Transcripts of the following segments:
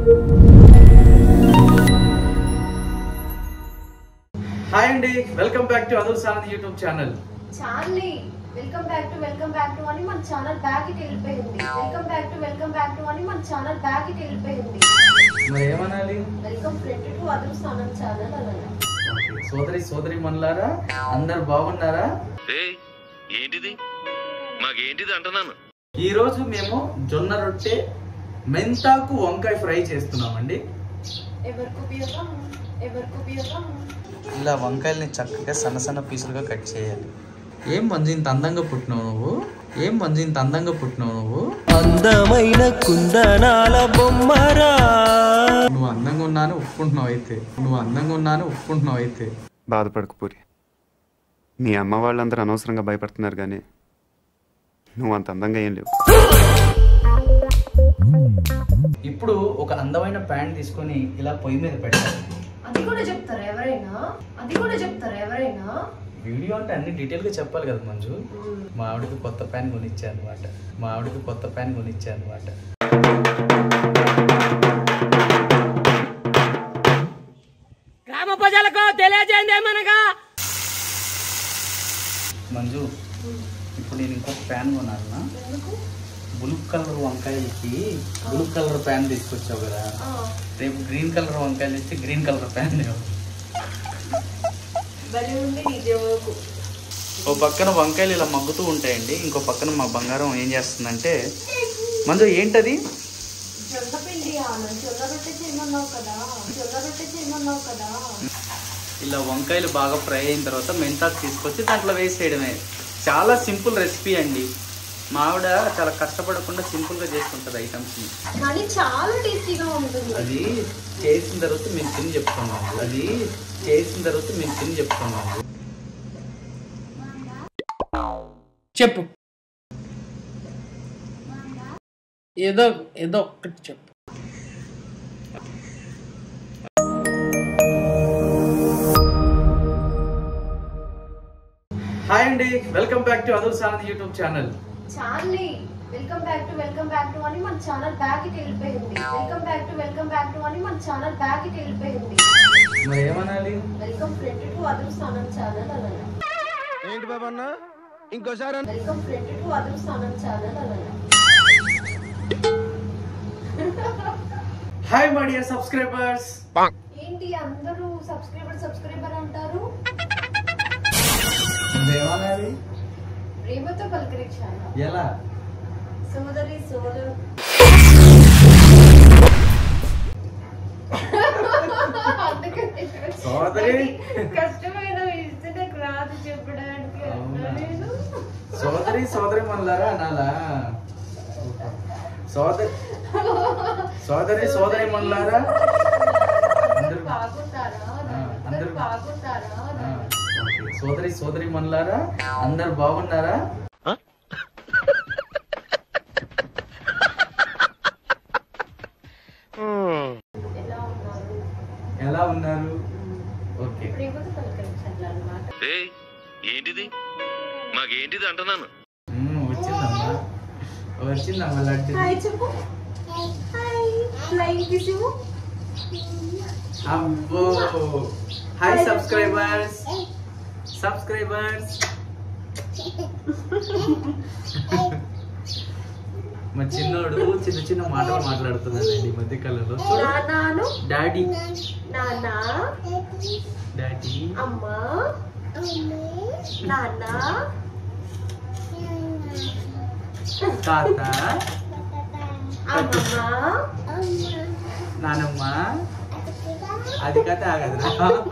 Hi అండి welcome back to Adul Sanand YouTube channel Charlie welcome back to welcome back to అని మన channel back కి వెళ్ళిపోయింది welcome back to welcome back to అని మన ఛానల్ బ్యాక్ కి వెళ్ళిపోయింది మరి ఏమనాలి వెల్కమ్ ఫ్రెండ్ టు అదర్ స్థానం ఛానల్ అలా సోదరి సోదరి మనులారా అందరు బాగున్నారా ఏయ్ ఏంటిది మాకేంటిది అంటున్నాను ఈ రోజు మేము జొన్న రొట్టె మెంతాకు వంకాయ ఫ్రై చేస్తున్నామండి ఎవరికి ఉపయోగం ఎవరికి ఉపయోగం ఇలా వంకాయల్ని చక్కగా సన్న సన్న పీసులుగా కట్ చేయాలి ఏం మంజు ఇంత అందంగా పుట్టినావు నువ్వు ఏం మంజు ఇంత అందంగా పుట్టినావు నువ్వు అందమైన కుందనాల బొమ్మరా నువ్వు అందంగా ఉన్నాను ఒప్పుకుంటున్నావు అయితే నువ్వు అందంగా ఉన్నాను ఒప్పుకుంటున్నావు అయితే బాధపడకు పూరి మీ అమ్మ వాళ్ళందరూ అనవసరంగా భయపడుతున్నారు కానీ నువ్వు అంత అందంగా ఏం లేవు ఇప్పుడు ఒక అందమైన ప్యాంట్ తీసుకొని ఇలా పొయ్యి మీద పెట్టాలి అది కూడా చెప్తారా ఎవరైనా అది కూడా చెప్తారా ఎవరైనా వీడియో అంటే అన్ని డీటెయిల్గా చెప్పాలి కదా మంజు మా ఆవిడకి కొత్త ప్యాన్ కొనిచ్చా అనమాట మా ఆవిడకి కొత్త ప్యాన్ కొనిచ్చా అనమాట గ్రామ ప్రజలకు తెలియజేయండి ఏమనగా మంజు ఇప్పుడు నేను ఇంకొక ప్యాన్ కొనాలనా ఎందుకు బ్లూ కలర్ వంకాయలకి బ్లూ కలర్ ప్యాన్ తీసుకొచ్చావు కదా ఆ, రేపు గ్రీన్ కలర్ వంకాయలు ఇస్తే గ్రీన్ కలర్ ప్యాన్ భలే ఉంది నీ జవాబు ఓ పక్కన వంకాయలు ఇలా మగ్గుతూ ఉంటాయండి ఇంకో పక్కన మా బంగారం ఏం చేస్తుందంటే మంజు ఏంటది జొన్న పిండి ఆన జొన్న రొట్టె చేయమన్నావు కదా జొన్న రొట్టె చేయమన్నావు కదా ఇలా వంకాయలు బాగా ఫ్రై అయిన తర్వాత మెంతాకు తీసుకొచ్చి దాంట్లో వేసేయడమే చాలా సింపుల్ రెసిపీ అండి మా ఆవిడ చాలా కష్టపడకుండా సింపుల్గా చేసుకుంటుంది ఐటమ్స్ని కానీ చాలా టేస్టీగా ఉంటుంది అది చేసిన తర్వాత మేము తిని చెప్తున్నాము అది చేసిన తర్వాత మేము తిని చెప్తున్నాము చెప్పు ఏదో ఏదో ఒక్కటి చెప్పు హాయ్ అండి welcome back to Adul Sanand YouTube channel Charlie welcome back to welcome back to అని మన ఛానల్ బ్యాక్ కి వెళ్ళిపోయింది welcome back to welcome back to అని మన ఛానల్ బ్యాక్ కి వెళ్ళిపోయింది మరి ఏమనాలి వెల్కమ్ ఫ్రెండ్ టు అదర్ స్థానం ఛానల్ అలా ఏంటి బాబా అన్న ఇంకోసారి అన్న. వెల్కమ్ ఫ్రెండ్ టు అదర్ స్థానం ఛానల్ అలా హాయ్ మై డియర్ సబ్స్క్రైబర్స్ ఏంటి అందరూ సబ్స్క్రైబర్ సబ్స్క్రైబర్ అంటారు ఏమనాలి ప్రేమతో పలకరించాను ఎలా సోదరి సోదరు అందుకని సోదరి. కష్టమైన ఇస్తే నాకు రాదు చెప్పడానికి అన్నా అవునా? నేను సోదరి సోదరి మనలారా అనాలా సోదరి సోదరి సోదరి మనలారా అందరూ బాగుంటారా ఆ, అందరూ అందరూ బాగుంటారా ఆ, ఓకే. సోదరి సోదరి మనలారా అందరు బాగున్నారా ఎలా ఉన్నారు ఎలా ఉన్నారు ఓకే ప్రేమతో పలకరించాలి అన్నమాట ఏయ్ ఏంటిది మాకేంటిది అంటున్నాను మ్మ్, వచ్చిందమ్మా వచ్చిందమ్మా లడ్డు హాయ్ చెప్పు హాయ్ ఫ్లైంగ్ కిస్ ఇవ్వు అబ్బో హాయ్ సబ్స్క్రైబర్స్ సబ్స్క్రైబర్స్ మా చిన్నోడు చిన్న చిన్న మాటలు మాట్లాడుతున్నాడండి ఈ మధ్య కాలంలో నానాను డాడీ నానా డాడీ అమ్మా నాన్న తాత అమ్మమ్మ నానమ్మ అది కథ ఆగదురా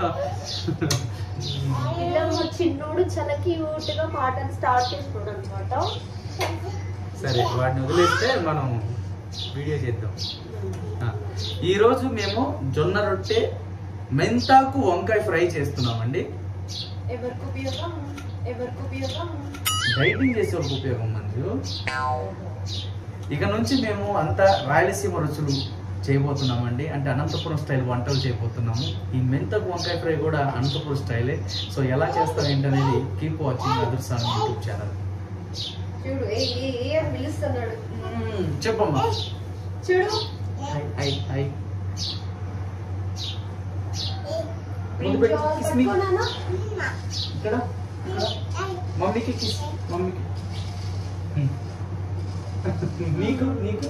ఇలా మా చిన్నోడు చాలా క్యూట్ గా పాటలు స్టార్ట్ చేస్తున్నాడు అనమాట సరే వాటిని వదిలేస్తే మనం వీడియో చేద్దాం ఆ, ఈరోజు మేము జొన్న రొట్టె మెంతాకు వంకాయ ఫ్రై చేస్తున్నామండి ఎవరికి ఉపయోగం ఎవరికి ఉపయోగం డైటింగ్ చేసే వాళ్ళకి ఉపయోగం మంజు ఇక నుంచి మేము అంతా రాయలసీమ రుచులు చేయబోతున్నామండి అంటే అనంతపురం స్టైల్ వంటలు చేయబోతున్నాము ఈ మెంతకు వంకాయ ఫ్రై కూడా అనంతపురం స్టైలే సో ఎలా చేస్తాం ఏంటనేది కీప్ వాచింగ్ అదర్సాన్ యూట్యూబ్ ఛానల్ చూడు ఏ ఏ ఏ అని పిలుస్తున్నాడు చెప్పమ్మా చూడు హాయ్ హాయ్ హాయ్ ముందు పెట్టు, kiss me. పట్టుకోనానా? ఇక్కడ ఇక్కడ. మమ్మీకి కిస్ మమ్మీకి నీకు నీకు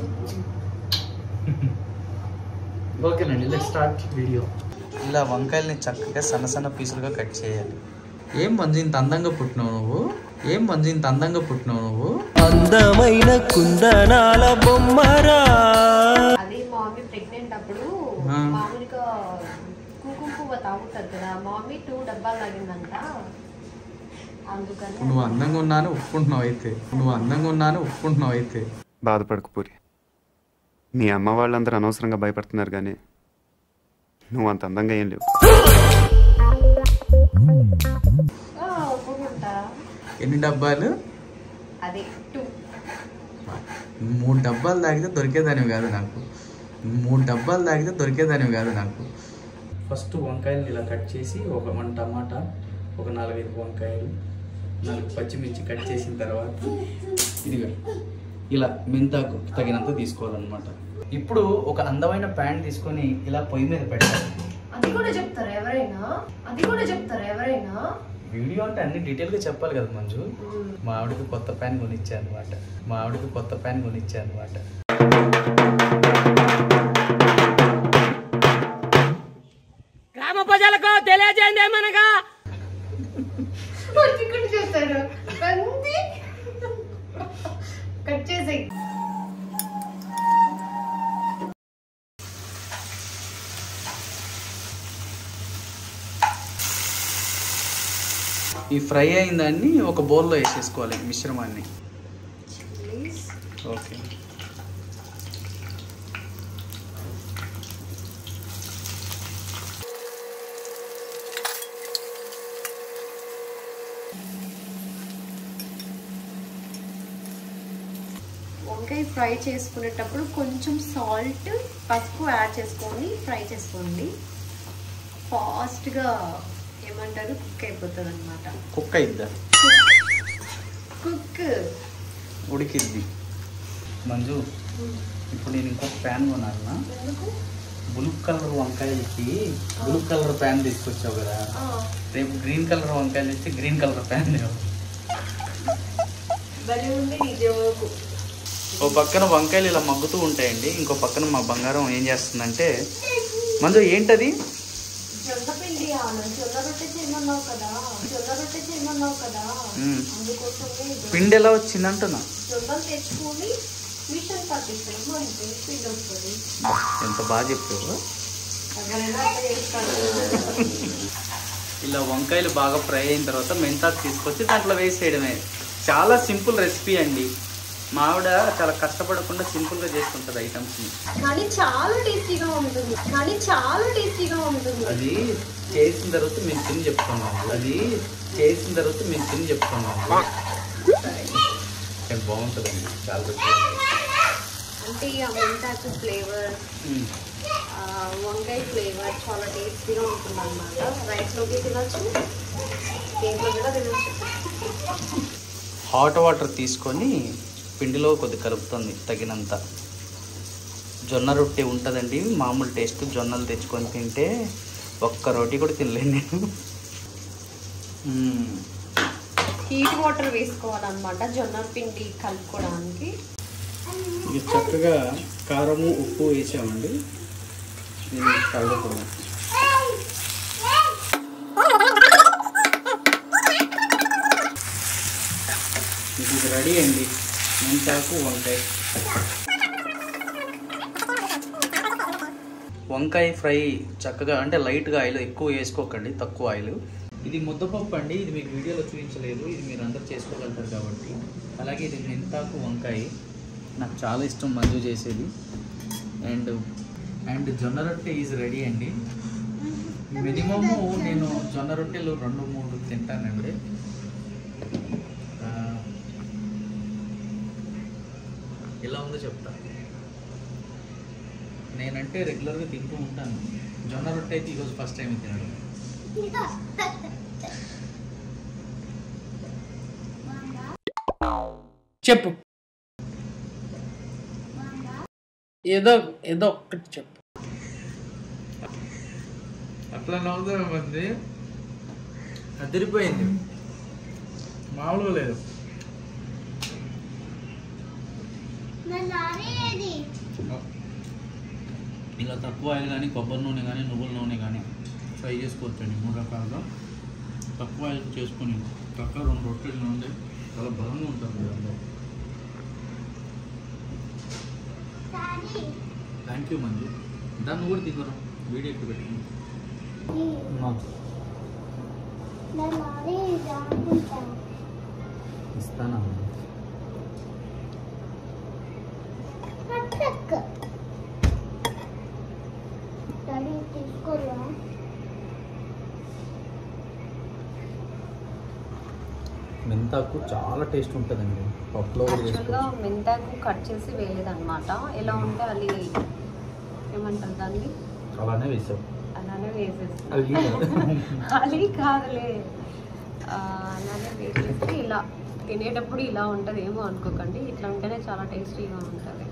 ఓకేనండి లెట్ స్టార్ట్ వీడియో ఇలా వంకాయల్ని చక్కగా సన్న సన్న పీసులుగా కట్ చేయాలి ఏం మంజు ఇంత అందంగా పుట్టినావు నువ్వు ఏం మంజు ఇంత అందంగా పుట్టినావు నువ్వు అందమైన కుందనాల బొమ్మరా అది మామీ ప్రెగ్నెంట్ అప్పుడు ఆ. మామూలుగా కుంకుమ పువ్వు తాగుతారు కదా మామీ టూ డబ్బాలు తాగిందంట అందుకని నువ్వు అందంగా ఉన్నాను ఒప్పుకుంటున్నావు అయితే నువ్వు అందంగా ఉన్నాను ఒప్పుకుంటున్నావు అయితే బాధపడకు పూరి మీ అమ్మ వాళ్ళందరూ అనవసరంగా భయపడుతున్నారు కానీ నువ్వు అంత అందంగా ఏం లేవు ఆ, ఒప్పుకుంటా ఎన్ని డబ్బాలు అదే టూ మూడు డబ్బాలు తాగితే దొరికేదానివి కాదు నాకు మూడు డబ్బాలు తాగితే దొరికేదానివి కాదు నాకు ఫస్ట్ వంకాయలు ఇలా కట్ చేసి ఒక వన్ టమాటా ఒక నాలుగైదు వంకాయలు నాలుగు పచ్చిమిర్చి కట్ చేసిన తర్వాత ఇదిగో ఇలా మెంతాకు తగినంత తీసుకోవాలన్నమాట ఇప్పుడు ఒక అందమైన ప్యాన్ తీసుకొని ఇలా పొయ్యి మీద పెట్టాలి అది కూడా చెప్తారా ఎవరైనా అది కూడా చెప్తారా ఎవరైనా వీడియో అంటే అన్ని డీటెయిల్గా చెప్పాలి కదా మంజు మా ఆవిడకి కొత్త ప్యాన్ కొనిచ్చా అనమాట మా ఆవిడకి కొత్త ప్యాన్ కొనిచ్చా అనమాట గ్రామ ప్రజలకు తెలియజేయండి ఏమనగా అది కూడా చెప్తారు పంది కట్ చేసేయి ఈ ఫ్రై అయిన దాన్ని ఒక బౌల్లో వేసేసుకోవాలి ఈ మిశ్రమాన్ని ప్లీజ్ ఓకే వంకాయ ఫ్రై చేసుకునేటప్పుడు కొంచెం సాల్ట్ పసుపు యాడ్ చేసుకొని ఫ్రై చేసుకోండి ఫాస్ట్గా ఏమంటారు కుక్ అయిపోతుంది అనమాట కుక్క ఇద్దా కుక్ ఉడికిద్ది మంజు ఇప్పుడు నేను ఇంకొక ప్యాన్ కొనాలనా బ్లూ కలర్ వంకాయలకి బ్లూ కలర్ ప్యాన్ తీసుకొచ్చావు కదా రేపు గ్రీన్ కలర్ వంకాయలు ఇస్తే గ్రీన్ కలర్ ప్యాన్ లేవు భలే ఉంది నీ జోకు ఓ పక్కన వంకాయలు ఇలా మగ్గుతూ ఉంటాయండి ఇంకో పక్కన మా బంగారం ఏం చేస్తుందంటే మంజు ఏంటది జొన్న పిండి ఆను జొన్న రొట్టె చేయమన్నావు కదా జొన్న రొట్టె చేయమన్నావు కదా మ్మ్. అందుకోసమే జొన్న- పిండి ఎలా వచ్చింది అంటున్నా జొన్నలు తెచ్చుకొని మిషన్ పట్టిస్తాను మనకి పిండి వస్తుంది ఎంత బాగా చెప్పావు ఎవరైనా అట్లా చేస్తారు ఇలా వంకాయలు బాగా ఫ్రై అయిన తర్వాత మెంతాకు తీసుకొచ్చి దాంట్లో వేసేయడమే చాలా సింపుల్ రెసిపీ అండి మా ఆవిడ చాలా కష్టపడకుండా సింపుల్గా చేసుకుంటుంది ఐటమ్స్ని కానీ చాలా టేస్టీగా ఉంటుంది కానీ చాలా టేస్టీగా ఉంటుంది అది చేసిన తర్వాత మేము తిని చెప్తున్నాము అది చేసిన తర్వాత మేము తిని చెప్తున్నాము బాగుంటుందండి చాలా రుచిగా ఉంటుంది. అంటే ఆ మెంతాకు ఫ్లేవర్ మ్మ్. వంకాయ ఫ్లేవర్ చాలా టేస్టీగా ఉంటుంది అనమాట రైస్లోకి తినచ్చు దేంట్లో కూడా తినచ్చు హాట్ వాటర్ తీసుకొని పిండిలో కొద్ది కలుపుతుంది తగినంత జొన్న రొట్టె ఉంటుందండి మామూలు టేస్ట్ జొన్నలు తెచ్చుకొని తింటే ఒక్క రోటీ కూడా తినలేను నేను మ్మ్. హీట్ వాటర్ వేసుకోవాలన్నమాట జొన్న పిండి కలుపుకోవడానికి ఇది చక్కగా కారము ఉప్పు వేసామండి దీన్ని కలపడం ఇది రెడీ అండి మెంతాకు వంకాయ వంకాయ ఫ్రై చక్కగా అంటే లైట్గా ఆయిల్ ఎక్కువ వేసుకోకండి తక్కువ ఆయిల్ ఇది ముద్దపప్పు అండి ఇది మీకు వీడియోలో చూపించలేదు ఇది మీరు అందరు చేసుకోగలుగుతారు కాబట్టి అలాగే ఇది మెంతాకు వంకాయ నాకు చాలా ఇష్టం మంజు చేసేది అండ్ అండ్ జొన్న రొట్టె ఈజ్ రెడీ అండి మినిమము నేను జొన్న రొట్టెలు రెండు మూడు తింటానండి ఆ, ఎలా ఉందో చెప్తా నేనంటే రెగ్యులర్గా తింటూ ఉంటాను జొన్న రొట్టె అయితే ఈరోజు ఫస్ట్ టైం తినడం చెప్పు ఏదో ఏదో ఒక్కటి చెప్పు అట్లా నవ్వుతున్నా మంది అదిరిపోయింది మామూలుగా లేదు ఇలా తక్కువ ఆయిల్ కానీ కొబ్బరి నూనె కానీ నువ్వుల నూనె కానీ ఫ్రై చేసుకోవచ్చండి మూడు రకాలుగా తక్కువ ఆయిల్ చేసుకొని చక్కగా రెండు రొట్టెలు నూనె చాలా బలంగా ఉంటుంది అందులో థ్యాంక్ యూ మంజు దాన్ని కూడా తినరు వీడియో ఎక్కువ పెట్టుకుని ఇస్తానా మెంతాకు చాలా టేస్ట్ ఉంటుందండి పప్పులో కూడా యాక్చువల్గా చేసుకోవచ్చు మెంతాకు కట్ చేసి వేయలేదన్నమాట ఎలా ఉంటే అది ఏమంటారు దాన్ని అలానే వేసాం అలానే వేసేసి అది అది కాదులే ఆ, అలానే వేసేసి ఇలా తినేటప్పుడు ఇలా ఉంటుంది ఏమో అనుకోకండి ఇట్లా ఉంటేనే చాలా టేస్టీగా ఉంటుంది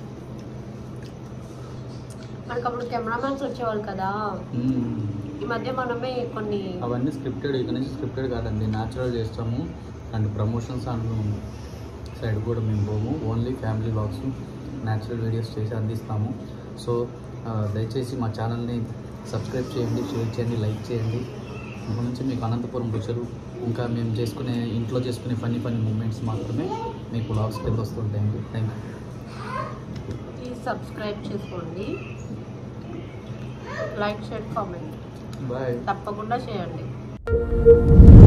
మనకు అప్పుడు కెమెరామ్యాన్స్ వచ్చేవాళ్ళు కదా మ్మ్. ఈ మధ్య మనమే కొన్ని అవన్నీ స్క్రిప్టెడ్ ఇక నుంచి స్క్రిప్టెడ్ కాదండి న్యాచురల్ చేస్తాము అండ్ ప్రమోషన్స్ అండ్ సైడ్ కూడా మేము పోము only family vlogs natural videos చేసి అందిస్తాము సో ఆ, దయచేసి మా ఛానల్ని సబ్స్క్రైబ్ చేయండి షేర్ చేయండి లైక్ చేయండి ఇప్పటి నుంచి మీకు అనంతపురం రుచులు ఇంకా మేము చేసుకునే ఇంట్లో చేసుకునే ఫన్నీ ఫన్నీ మూమెంట్స్ మాత్రమే మీకు బ్లాగ్స్ కింద వస్తుంటాయండి థ్యాంక్ యూ ప్లీజ్ సబ్స్క్రైబ్ చేసుకోండి లైక్ షేర్ కామెంట్ బాయ్ తప్పకుండా చేయండి